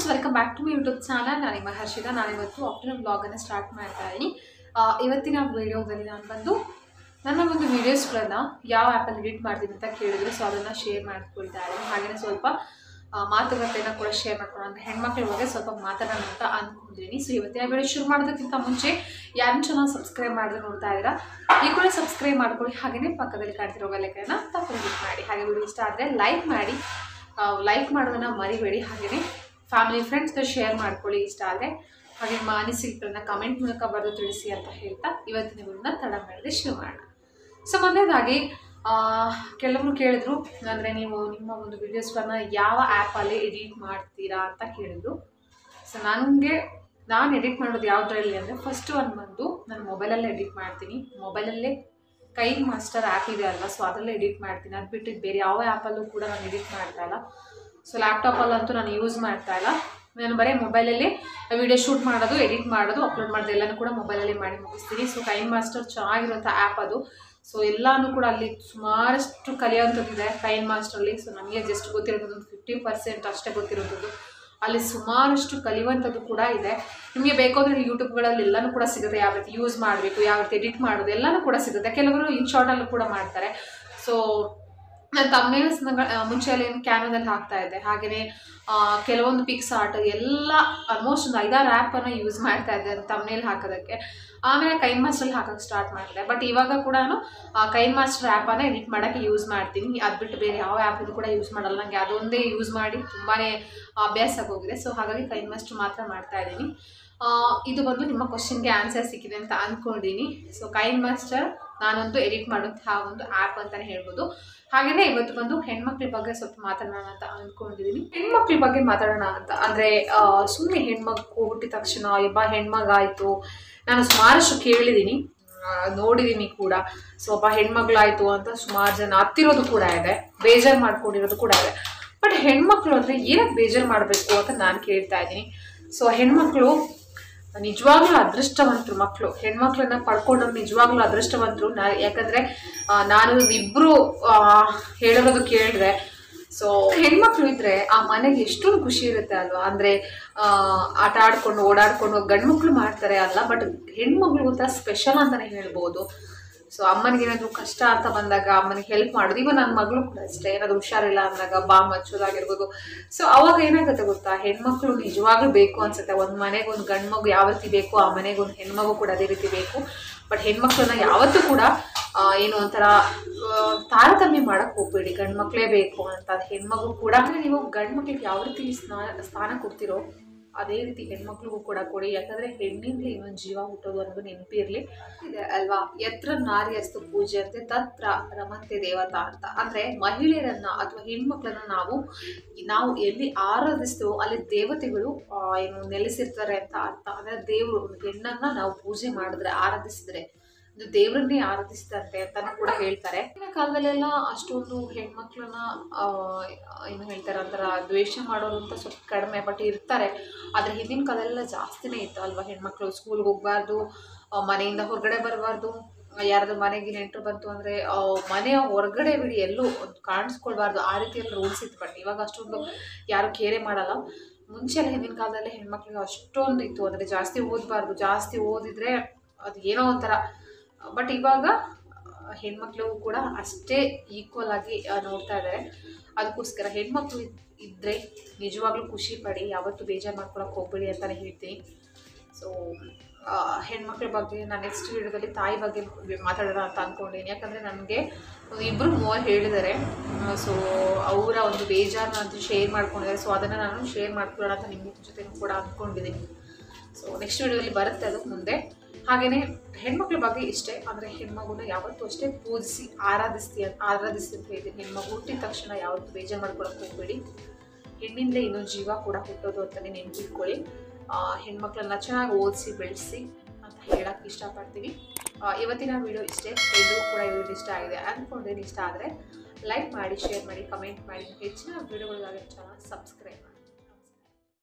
friends welcome back to my YouTube channel ನಾನು ನಿಮ್ಮ ಹರ್ಷಿತಾ ನಾನಿವತ್ತು ಆಫ್ಟರ್ನೂನ್ ಬ್ಲಾಗನ್ನು ಸ್ಟಾರ್ಟ್ ಮಾಡ್ತಾ ಇದ್ದೀನಿ ಆ, ಇವತ್ತಿನ ವಿಡಿಯೋದಲ್ಲಿ ನಾನು ಬಂದು ನನ್ನ ಒಂದು ವೀಡಿಯೋಸ್ಗಳನ್ನು ಯಾವ ಆ್ಯಪಲ್ಲಿ ಎಡಿಟ್ ಮಾಡ್ತೀನಿ ಅಂತ ಕೇಳಿದ್ರು ಸೊ ಅದನ್ನು ಶೇರ್ ಮಾಡ್ಕೊಳ್ತಾ ಇದ್ದೀನಿ ಹಾಗೆಯೇ ಸ್ವಲ್ಪ ಆ, ಮಾತುಕತೆನ ಕೂಡ ಶೇರ್ ಮಾಡ್ಕೊಳ್ಳೋಣ ಅಂದರೆ ಹೆಣ್ಮಕ್ಳ ಬಗ್ಗೆ ಸ್ವಲ್ಪ ಮಾತಾಡೋಣ ಅಂತ ಅಂದ್ಕೊಂಡಿದ್ದೀನಿ ಸೊ ಇವತ್ತಿನ ವಿಡಿಯೋ ಶುರು ಮಾಡೋದಕ್ಕಿಂತ ಮುಂಚೆ ಯಾರು ಚೆನ್ನಾಗಿ ಸಬ್ಸ್ಕ್ರೈಬ್ ಮಾಡಿದ್ರೆ ನೋಡ್ತಾ ಇದ್ದೀರಾ ಈ ಕೂಡ ಸಬ್ಸ್ಕ್ರೈಬ್ ಮಾಡ್ಕೊಳ್ಳಿ ಹಾಗೆಯೇ ಪಕ್ಕದಲ್ಲಿ ಕಾಣ್ತಿರೋ ಬೆಲ್ಲೈಕನ್ನ ತಪ್ಪು ಕ್ಲಿಕ್ ಮಾಡಿ ಹಾಗೆ ವಿಡಿಯೋ ಇಷ್ಟ ಆದರೆ ಲೈಕ್ ಮಾಡಿ ಲೈಕ್ ಮಾಡೋದನ್ನು ಮರಿಬೇಡಿ ಹಾಗೆಯೇ ಫ್ಯಾಮಿಲಿ ಫ್ರೆಂಡ್ಸ್ಗೆ ಶೇರ್ ಮಾಡ್ಕೊಳ್ಳಿ ಇಷ್ಟ ಆದರೆ ಹಾಗೆ ನಿಮ್ಮ ಅನಿಸಿಕೆಗಳನ್ನ ಕಮೆಂಟ್ ಮೂಲಕ ಬರೆದು ತಿಳಿಸಿ ಅಂತ ಹೇಳ್ತಾ ಇವತ್ತಿನ ವಿಡಿಯೋನ ತಡ ಮಾಡಿದ್ರೆ ಶುರು ಮಾಡೋಣ ಸೊ ಮೊದಲನೇದಾಗಿ ಕೆಲವರು ಕೇಳಿದ್ರು ಅಂದರೆ ನೀವು ನಿಮ್ಮ ಒಂದು ವಿಡಿಯೋಸ್ಗಳನ್ನ ಯಾವ ಆ್ಯಪಲ್ಲಿ ಎಡಿಟ್ ಮಾಡ್ತೀರಾ ಅಂತ ಕೇಳಿದ್ರು ಸೊ ನನಗೆ ನಾನು ಎಡಿಟ್ ಮಾಡೋದು ಯಾವುದ್ರಲ್ಲಿ ಅಂದರೆ ಫಸ್ಟ್ ಒಂದು ಬಂದು ನಾನು ಮೊಬೈಲಲ್ಲೇ ಎಡಿಟ್ ಮಾಡ್ತೀನಿ ಮೊಬೈಲಲ್ಲೇ ಕೈನ್ ಮಾಸ್ಟರ್ ಆ್ಯಪ್ ಇದೆ ಅಲ್ವಾ ಸೊ ಅದರಲ್ಲೇ ಎಡಿಟ್ ಮಾಡ್ತೀನಿ ಅದು ಬಿಟ್ಟು ಬೇರೆ ಯಾವ ಆ್ಯಪಲ್ಲೂ ಕೂಡ ನಾನು ಎಡಿಟ್ ಮಾಡ್ತಾ ಇಲ್ಲ ಸೊ ಲ್ಯಾಪ್ಟಾಪಲ್ಲಂತೂ ನಾನು ಯೂಸ್ ಮಾಡ್ತಾ ಇಲ್ಲ ನಾನು ಬರೀ ಮೊಬೈಲಲ್ಲಿ ವಿಡಿಯೋ ಶೂಟ್ ಮಾಡೋದು ಎಡಿಟ್ ಮಾಡೋದು ಅಪ್ಲೋಡ್ ಮಾಡೋದು ಎಲ್ಲನೂ ಕೂಡ ಮೊಬೈಲಲ್ಲಿ ಮಾಡಿ ಮುಗಿಸ್ತೀನಿ ಸೊ ಕೈನ್ ಮಾಸ್ಟರ್ ಚೆನ್ನಾಗಿರೋಂಥ ಆ್ಯಪ್ ಅದು ಸೊ ಎಲ್ಲನೂ ಕೂಡ ಅಲ್ಲಿ ಸುಮಾರಷ್ಟು ಕಲಿಯೋಂಥದ್ದಿದೆ ಕೈನ್ ಮಾಸ್ಟ್ರಲ್ಲಿ ಸೊ ನಮಗೆ ಜಸ್ಟ್ ಗೊತ್ತಿರೋದು ಒಂದು ಫಿಫ್ಟಿ ಪರ್ಸೆಂಟ್ ಅಷ್ಟೇ ಗೊತ್ತಿರೋಂಥದ್ದು ಅಲ್ಲಿ ಸುಮಾರಷ್ಟು ಕಲಿಯುವಂಥದ್ದು ಕೂಡ ಇದೆ ನಿಮಗೆ ಬೇಕಾದ್ರೆ ಯೂಟ್ಯೂಬ್ಗಳಲ್ಲಿ ಎಲ್ಲನೂ ಕೂಡ ಸಿಗುತ್ತೆ ಯಾವ ರೀತಿ ಯೂಸ್ ಮಾಡಬೇಕು ಯಾವ ರೀತಿ ಎಡಿಟ್ ಮಾಡೋದು ಎಲ್ಲನೂ ಕೂಡ ಸಿಗುತ್ತೆ ಕೆಲವರು ಇನ್ ಶಾರ್ಟಲ್ಲೂ ಕೂಡ ಮಾಡ್ತಾರೆ ಸೊ ನಾನು ತಮ್ಮನೇಲ್ಸ್ ಮುಂಚೆ ಅಲ್ಲಿ ಕ್ಯಾನದಲ್ಲಿ ಹಾಕ್ತಾ ಇದ್ದೆ ಹಾಗೆಯೇ ಕೆಲವೊಂದು ಪಿಕ್ಸ್ ಆರ್ಟ್ ಎಲ್ಲ ಆಲ್ಮೋಸ್ಟ್ ಒಂದು ಐದಾರು ಆ್ಯಪನ್ನು ಯೂಸ್ ಮಾಡ್ತಾ ಇದ್ದೆ ತಮ್ಮನೇಲಿ ಹಾಕೋದಕ್ಕೆ ಆಮೇಲೆ ಕೈನ್ ಮಾಸ್ಟ್ರಲ್ಲಿ ಹಾಕೋಕ್ಕೆ ಸ್ಟಾರ್ಟ್ ಮಾಡಿದೆ ಬಟ್ ಇವಾಗ ಕೂಡ ನಾನು ಕೈನ್ ಮಾಸ್ಟರ್ ಆ್ಯಪನ್ನು ಎಡಿಟ್ ಮಾಡೋಕ್ಕೆ ಯೂಸ್ ಮಾಡ್ತೀನಿ ಅದು ಬಿಟ್ಟು ಬೇರೆ ಯಾವ ಆ್ಯಪ್ ಇದು ಕೂಡ ಯೂಸ್ ಮಾಡಲ್ಲ ನನಗೆ ಅದೊಂದೇ ಯೂಸ್ ಮಾಡಿ ತುಂಬಾ ಅಭ್ಯಾಸ ಆಗೋಗಿದೆ ಸೊ ಹಾಗಾಗಿ ಕೈನ್ ಮಾಸ್ಟರ್ ಮಾತ್ರ ಮಾಡ್ತಾ ಇದ್ದೀನಿ ಆ, ಇದು ಬಂದು ನಿಮ್ಮ ಕ್ವಶನ್ಗೆ ಆನ್ಸರ್ ಸಿಕ್ಕಿದೆ ಅಂತ ಅಂದ್ಕೊಂಡಿದ್ದೀನಿ ಸೊ ಕೈನ್ ಮಾಸ್ಟರ್ ನಾನೊಂದು ಎಡಿಟ್ ಮಾಡುವಂತಹ ಒಂದು ಆ್ಯಪ್ ಅಂತಲೇ ಹೇಳ್ಬೋದು ಹಾಗೆಯೇ ಇವತ್ತು ಬಂದು ಹೆಣ್ಮಕ್ಳ ಬಗ್ಗೆ ಸ್ವಲ್ಪ ಮಾತಾಡೋಣ ಅಂತ ಅಂದ್ಕೊಂಡಿದ್ದೀನಿ ಹೆಣ್ಮಕ್ಳ ಬಗ್ಗೆ ಮಾತಾಡೋಣ ಅಂತ ಅಂದರೆ ಸುಮ್ಮನೆ ಹೆಣ್ಮಕ್ಳು ಹುಟ್ಟಿದ ತಕ್ಷಣ ಒಬ್ಬ ಹೆಣ್ಮಗಾಯಿತು ನಾನು ಸುಮಾರಷ್ಟು ಕೇಳಿದ್ದೀನಿ ಆ, ನೋಡಿದ್ದೀನಿ ಕೂಡ ಸೊ ಒಬ್ಬ ಹೆಣ್ಮಗಳಾಯಿತು ಅಂತ ಸುಮಾರು ಜನ ಹತ್ತಿರೋದು ಕೂಡ ಇದೆ ಬೇಜಾರು ಮಾಡ್ಕೊಂಡಿರೋದು ಕೂಡ ಇದೆ ಬಟ್ ಹೆಣ್ಮಕ್ಳು ಅಂದರೆ ಏನಕ್ಕೆ ಬೇಜಾರು ಮಾಡಬೇಕು ಅಂತ ನಾನು ಕೇಳ್ತಾ ಇದ್ದೀನಿ ಸೊ ಹೆಣ್ಮಕ್ಳು ನಿಜವಾಗ್ಲೂ ಅದೃಷ್ಟವಂತರು ಮಕ್ಕಳು ಹೆಣ್ಮಕ್ಳನ್ನ ಪಡ್ಕೊಂಡವ್ರು ನಿಜವಾಗ್ಲೂ ಅದೃಷ್ಟವಂತರು ನಾ ಯಾಕಂದರೆ ನಾನು ಇಬ್ಬರು ಹೇಳಿರೋದು ಕೇಳಿದ್ರೆ ಸೊ ಹೆಣ್ಮಕ್ಳು ಇದ್ರೆ ಆ ಮನೆಗೆ ಎಷ್ಟೊಂದು ಖುಷಿ ಇರುತ್ತೆ ಅಲ್ವಾ ಅಂದರೆ ಆಟ ಆಡ್ಕೊಂಡು ಓಡಾಡ್ಕೊಂಡು ಗಂಡು ಮಕ್ಳು ಮಾಡ್ತಾರೆ ಅಲ್ಲ ಬಟ್ ಹೆಣ್ಮಕ್ಳು ಒಂಥರ ಸ್ಪೆಷಲ್ ಅಂತಲೇ ಹೇಳ್ಬೋದು ಸೊ ಅಮ್ಮನಿಗೆ ಏನಾದರೂ ಕಷ್ಟ ಅಂತ ಬಂದಾಗ ಅಮ್ಮನಿಗೆ ಹೆಲ್ಪ್ ಮಾಡೋದು ಇವನ್ ನನ್ನ ಮಗಳು ಕೂಡ ಅಷ್ಟೇ ಏನಾದರೂ ಹುಷಾರಿಲ್ಲ ಅಂದಾಗ ಬಾ ಮಚ್ಚೋದಾಗಿರ್ಬೋದು ಸೊ ಅವಾಗ ಏನಾಗುತ್ತೆ ಗೊತ್ತಾ ಹೆಣ್ಮಕ್ಳು ನಿಜವಾಗ್ಲೂ ಬೇಕು ಅನ್ಸುತ್ತೆ ಒಂದು ಮನೆಗೆ ಒಂದು ಗಂಡು ಮಗು ಯಾವ ರೀತಿ ಬೇಕು ಆ ಮನೆಗೆ ಒಂದು ಹೆಣ್ಮಗು ಕೂಡ ಅದೇ ರೀತಿ ಬೇಕು ಬಟ್ ಹೆಣ್ಮಕ್ಳನ್ನ ಯಾವತ್ತೂ ಕೂಡ ಆ, ಏನು ಒಂಥರ ಆ, ತಾರತಮ್ಯ ಮಾಡಕ್ಕೆ ಹೋಗ್ಬೇಡಿ ಗಂಡು ಮಕ್ಕಳೇ ಬೇಕು ಅಂತ ಹೆಣ್ಮಗು ಕೂಡ ಅಂದ್ರೆ ನೀವು ಗಂಡು ಮಕ್ಳಿಗೆ ಯಾವ ರೀತಿ ಸ್ನಾನ ಸ್ಥಾನ ಕೊಡ್ತೀರೋ ಅದೇ ರೀತಿ ಹೆಣ್ಮಕ್ಳಿಗೂ ಕೂಡ ಕೊಡಿ ಯಾಕಂದ್ರೆ ಹೆಣ್ಣಿಂದಲೇ ಇನ್ನೊಂದು ಜೀವ ಹುಟ್ಟೋದು ಅನ್ನೋದು ನೆನಪಿರಲಿ ಇದೆ ಅಲ್ವಾ ಯತ್ರ ನಾರ್ಯಸ್ತು ಪೂಜೆ ಅಂತೆ ತತ್ರ ರಮಂತೆ ದೇವತಾ ಅಂತ ಅಂದ್ರೆ ಮಹಿಳೆಯರನ್ನ ಅಥವಾ ಹೆಣ್ಮಕ್ಳನ್ನ ನಾವು ನಾವು ಎಲ್ಲಿ ಆರಾಧಿಸ್ತೀವೋ ಅಲ್ಲಿ ದೇವತೆಗಳು ಆ, ಏನು ನೆಲೆಸಿರ್ತಾರೆ ಅಂತ ಅರ್ಥ ಅಂದ್ರೆ ದೇವರು ಹೆಣ್ಣನ್ನ ನಾವು ಪೂಜೆ ಮಾಡಿದ್ರೆ ಆರಾಧಿಸಿದ್ರೆ ಇದು ದೇವರನ್ನೇ ಆರಾಧಿಸ್ತಾರೆ ಅಂತಾನು ಕೂಡ ಹೇಳ್ತಾರೆ ಈಗಿನ ಕಾಲದಲ್ಲೆಲ್ಲ ಅಷ್ಟೊಂದು ಹೆಣ್ಮಕ್ಳನ್ನ ಆ, ಏನು ಹೇಳ್ತಾರೆ ಒಂಥರ ದ್ವೇಷ ಮಾಡೋರು ಅಂತ ಸ್ವಲ್ಪ ಕಡಿಮೆ ಬಟ್ ಇರ್ತಾರೆ ಆದರೆ ಹಿಂದಿನ ಕಾಲದಲ್ಲೆಲ್ಲ ಜಾಸ್ತಿನೇ ಇತ್ತು ಅಲ್ವಾ ಹೆಣ್ಮಕ್ಳು ಸ್ಕೂಲ್ಗೆ ಹೋಗಬಾರ್ದು ಮನೆಯಿಂದ ಹೊರಗಡೆ ಬರಬಾರ್ದು ಯಾರಾದ್ರೂ ಮನೆಗೆ ನೆಂಟರು ಬಂತು ಅಂದರೆ ಮನೆಯ ಹೊರಗಡೆ ಬಿಡಿ ಎಲ್ಲೂ ಒಂದು ಕಾಣಿಸ್ಕೊಳ್ಬಾರ್ದು ಆ ರೀತಿಯಲ್ಲಿ ರೂಲ್ಸ್ ಇತ್ತು ಬಟ್ ಇವಾಗ ಅಷ್ಟೊಂದು ಯಾರು ಕೇರೆ ಮಾಡಲ್ಲ ಮುಂಚೆ ಎಲ್ಲ ಹಿಂದಿನ ಕಾಲದಲ್ಲಿ ಹೆಣ್ಮಕ್ಳಿಗೆ ಅಷ್ಟೊಂದು ಇತ್ತು ಅಂದರೆ ಜಾಸ್ತಿ ಓದಬಾರ್ದು ಜಾಸ್ತಿ ಓದಿದ್ರೆ ಅದು ಏನೋ ಒಂಥರ ಬಟ್ ಇವಾಗ ಆ, ಹೆಣ್ಮಕ್ಳು ಕೂಡ ಅಷ್ಟೇ ಈಕ್ವಲ್ ಆಗಿ ಆ, ನೋಡ್ತಾ ಇದ್ದಾರೆ ಅದಕ್ಕೋಸ್ಕರ ಹೆಣ್ಮಕ್ಳು ಇದ್- ಇದ್ರೆ ನಿಜವಾಗ್ಲೂ ಖುಷಿ ಪಡಿ ಯಾವತ್ತೂ ಬೇಜಾರು ಮಾಡ್ಕೊಳಕ್ಕೆ ಹೋಗ್ಬೇಡಿ ಅಂತಲೇ ಹೇಳ್ತೀನಿ ಸೊ ಹೆಣ್ಮಕ್ಳ ಬಗ್ಗೆ ನಾನು ನೆಕ್ಸ್ಟ್ ವಿಡಿಯೋದಲ್ಲಿ ತಾಯಿ ಬಗ್ಗೆ ಮಾತಾಡೋಣ ಅಂತ ಅಂದ್ಕೊಂಡಿದ್ದೀನಿ ಯಾಕಂದರೆ ನನಗೆ ಒಂದು ಇಬ್ಬರು ಮೂವರು ಹೇಳಿದ್ದಾರೆ ಸೊ ಅವರ ಒಂದು ಬೇಜಾರನ್ನ ಅಂತೂ ಶೇರ್ ಮಾಡ್ಕೊಂಡಿದ್ದಾರೆ ಸೊ ಅದನ್ನು ನಾನು ಶೇರ್ ಮಾಡ್ಕೊಳ್ಳೋಣ ಅಂತ ನಿಮ್ಮ ಜೊತೆ ಕೂಡ ಅಂದ್ಕೊಂಡಿದ್ದೀನಿ ಸೊ ನೆಕ್ಸ್ಟ್ ವಿಡಿಯೋದಲ್ಲಿ ಬರುತ್ತೆ ಅದು ಮುಂದೆ ಹಾಗೆಯೇ ಹೆಣ್ಮಕ್ಳ ಬಗ್ಗೆ ಇಷ್ಟೇ ಅಂದರೆ ಹೆಣ್ಮಗುನ ಯಾವತ್ತೂ ಅಷ್ಟೇ ಪೂಜಿಸಿ ಆರಾಧಿಸ್ತಿ ಆರಾಧಿಸಿ ಅಂತ ಹೇಳ್ತೀನಿ ಹೆಣ್ಮಗು ಹುಟ್ಟಿದ ತಕ್ಷಣ ಯಾವತ್ತೂ ಬೇಜಾರು ಮಾಡ್ಕೊಳಕ್ಕೆ ಹೋಗ್ಬೇಡಿ ಹೆಣ್ಣಿಂದಲೇ ಇನ್ನೊಂದು ಜೀವ ಕೂಡ ಹುಟ್ಟೋದು ಅಂತಲೇ ನೆನಪಿಟ್ಕೊಳ್ಳಿ ಆ, ಹೆಣ್ಮಕ್ಳನ್ನ ಚೆನ್ನಾಗಿ ಓದಿಸಿ ಬೆಳೆಸಿ ಅಂತ ಹೇಳಕ್ಕೆ ಇಷ್ಟಪಡ್ತೀವಿ ಆ, ಇವತ್ತಿನ ವಿಡಿಯೋ ಇಷ್ಟೇ ಎಲ್ಲರೂ ಕೂಡ ಈ ವಿಡಿಯೋ ಇಷ್ಟ ಆಗಿದೆ ಅಂದ್ಕೊಂಡೇನು ಇಷ್ಟ ಆದರೆ ಲೈಕ್ ಮಾಡಿ ಶೇರ್ ಮಾಡಿ ಕಮೆಂಟ್ ಮಾಡಿ ಹೆಚ್ಚಿನ ವಿಡಿಯೋಗಳಿಗಾಗಿ ಚಾನಲ್ ಸಬ್ಸ್ಕ್ರೈಬ್ ಮಾಡಿ